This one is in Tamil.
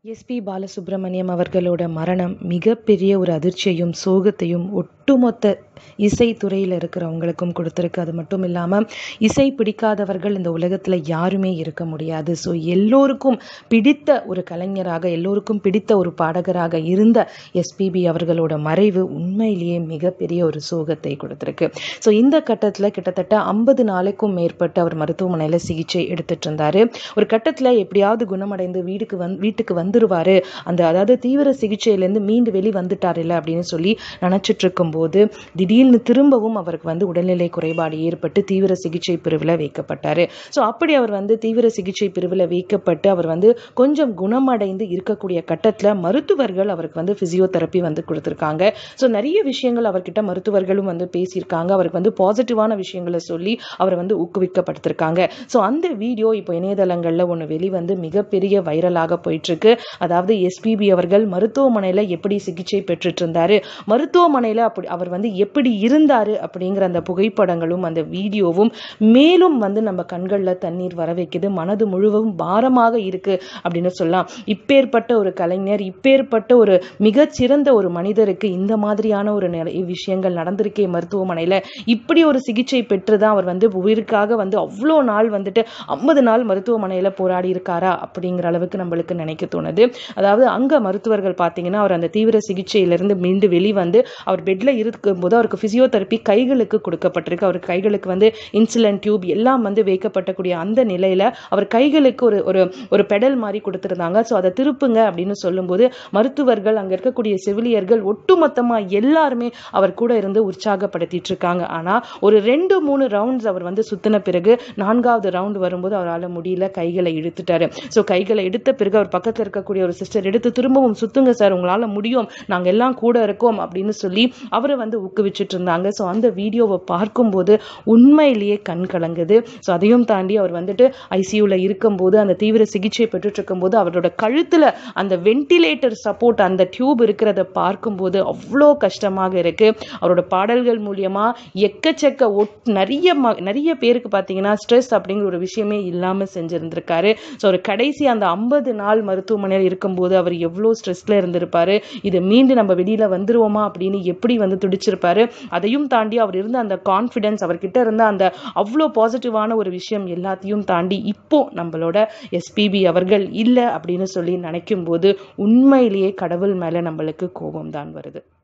எஸ்பி பாலசுப்ரமணியம் அவர்களோட மரணம் மிகப்பெரிய ஒரு அதிர்ச்சியையும் சோகத்தையும் ஒட்டுமொத்த இசைத்துறையில் இருக்கிறவங்களுக்கும் கொடுத்துருக்கு அது மட்டும் இல்லாமல் இசை பிடிக்காதவர்கள் இந்த உலகத்தில் யாருமே இருக்க முடியாது ஸோ எல்லோருக்கும் பிடித்த ஒரு கலைஞராக எல்லோருக்கும் பிடித்த ஒரு பாடகராக இருந்த எஸ்பிபி அவர்களோட மறைவு உண்மையிலேயே மிகப்பெரிய ஒரு சோகத்தை கொடுத்துருக்கு ஸோ இந்த கட்டத்தில் கிட்டத்தட்ட ஐம்பது நாளைக்கும் மேற்பட்டு அவர் மருத்துவமனையில் சிகிச்சை எடுத்துட்டு இருந்தார் ஒரு கட்டத்தில் எப்படியாவது குணமடைந்து வீட்டுக்கு வந் வீட்டுக்கு வந்துருவார் அந்த அதாவது தீவிர சிகிச்சையிலேருந்து மீண்டு வெளி வந்துட்டார் இல்லை அப்படின்னு சொல்லி நினச்சிட்டு இருக்கும்போது திடீர்னு திரும்பவும் அவருக்கு வந்து உடல்நிலை குறைபாடு ஏற்பட்டு தீவிர சிகிச்சை பிரிவில் வைக்கப்பட்டார் ஸோ அப்படி அவர் வந்து தீவிர சிகிச்சை பிரிவில் வைக்கப்பட்டு அவர் வந்து கொஞ்சம் குணமடைந்து இருக்கக்கூடிய கட்டத்தில் மருத்துவர்கள் அவருக்கு வந்து ஃபிசியோதெரப்பி வந்து கொடுத்துருக்காங்க ஸோ நிறைய விஷயங்கள் அவர்கிட்ட மருத்துவர்களும் வந்து பேசியிருக்காங்க அவருக்கு வந்து பாசிட்டிவான விஷயங்களை சொல்லி அவரை வந்து ஊக்குவிக்கப்படுத்திருக்காங்க ஸோ அந்த வீடியோ இப்போ இணையதளங்களில் ஒன்று வெளிவந்து மிகப்பெரிய வைரலாக போயிட்டுருக்கு அதாவது எஸ்பிபி அவர்கள் மருத்துவமனையில் எப்படி சிகிச்சை பெற்றுட்டு இருந்தாரு மருத்துவமனையில் அப்படி அவர் வந்து எப்படி இருந்தார் அப்படிங்கிற அந்த புகைப்படங்களும் அந்த வீடியோவும் மேலும் வந்து நம்ம கண்களில் தண்ணீர் வர வைக்குது மனது முழுவதும் பாரமாக இருக்கு அப்படின்னு சொல்லலாம் இப்பேற்பட்ட ஒரு கலைஞர் இப்பேற்பட்ட ஒரு மிகச்சிறந்த ஒரு மனிதருக்கு இந்த மாதிரியான ஒரு நிலை விஷயங்கள் நடந்திருக்கே மருத்துவமனையில் இப்படி ஒரு சிகிச்சை பெற்று தான் அவர் வந்து உயிருக்காக வந்து அவ்வளோ நாள் வந்துட்டு ஐம்பது நாள் மருத்துவமனையில் போராடி இருக்காரா அப்படிங்கிற அளவுக்கு நம்மளுக்கு நினைக்க தோணுது அதாவது அங்கே மருத்துவர்கள் பார்த்தீங்கன்னா அவர் அந்த தீவிர சிகிச்சையிலிருந்து மீண்டு வெளிவந்து அவர் பெட்டில் இருக்கும்போது அவருக்கு ஃபிசியோதெரப்பி கைகளுக்கு கொடுக்கப்பட்டிருக்கு அவர் கைகளுக்கு வந்து இன்சுலின் டியூப் எல்லாம் வந்து வைக்கப்பட்டக்கூடிய அந்த நிலையில் அவர் கைகளுக்கு ஒரு ஒரு ஒரு பெடல் மாதிரி கொடுத்துருந்தாங்க ஸோ அதை திருப்புங்க அப்படின்னு சொல்லும்போது மருத்துவர்கள் அங்கே இருக்கக்கூடிய செவிலியர்கள் ஒட்டுமொத்தமாக எல்லாருமே அவர் கூட இருந்து உற்சாகப்படுத்திட்டு இருக்காங்க ஆனால் ஒரு ரெண்டு மூணு ரவுண்ட்ஸ் அவர் வந்து சுத்தின பிறகு நான்காவது ரவுண்ட் வரும்போது அவரால் முடியல கைகளை இழுத்துட்டாரு ஸோ கைகளை எடுத்த பிறகு அவர் பக்கத்தில் இருக்கக்கூடிய ஒரு சிஸ்டர் எடுத்து திரும்பவும் சுத்துங்க சார் உங்களால் முடியும் நாங்கள் எல்லாம் கூட இருக்கோம் அப்படின்னு சொல்லி அவரை வந்து ஊக்குவிச்சுட்டு இருந்தாங்க ஸோ அந்த வீடியோவை பார்க்கும்போது உண்மையிலேயே கண் கலங்குது ஸோ அதையும் தாண்டி அவர் வந்துட்டு ஐசியூவில் இருக்கும்போது அந்த தீவிர சிகிச்சை பெற்றுட்டு இருக்கும்போது அவரோட கழுத்தில் அந்த வென்டிலேட்டர் சப்போர்ட் அந்த டியூப் இருக்கிறத பார்க்கும்போது அவ்வளோ கஷ்டமாக இருக்கு அவரோட பாடல்கள் மூலியமா எக்கச்சக்க ஒட் நிறைய ம நிறைய பேருக்கு பார்த்தீங்கன்னா ஸ்ட்ரெஸ் அப்படிங்கிற ஒரு விஷயமே இல்லாமல் செஞ்சிருந்திருக்காரு ஸோ ஒரு கடைசி அந்த ஐம்பது நாள் மருத்துவமனையில் இருக்கும்போது அவர் எவ்வளோ ஸ்ட்ரெஸ்ல இருந்திருப்பாரு இது மீண்டு நம்ம வெளியில வந்துருவோமா அப்படின்னு எப்படி வந்து துடிச்சிருப்பாரு அதையும் தாண்டி அவர் இருந்த அந்த கான்ஃபிடென்ஸ் அவர்கிட்ட இருந்த அந்த அவ்வளோ பாசிட்டிவான ஒரு விஷயம் எல்லாத்தையும் தாண்டி இப்போ நம்மளோட எஸ்பிபி அவர்கள் இல்லை அப்படின்னு சொல்லி நினைக்கும் போது உண்மையிலேயே கடவுள் மேலே நம்மளுக்கு கோபம் தான் வருது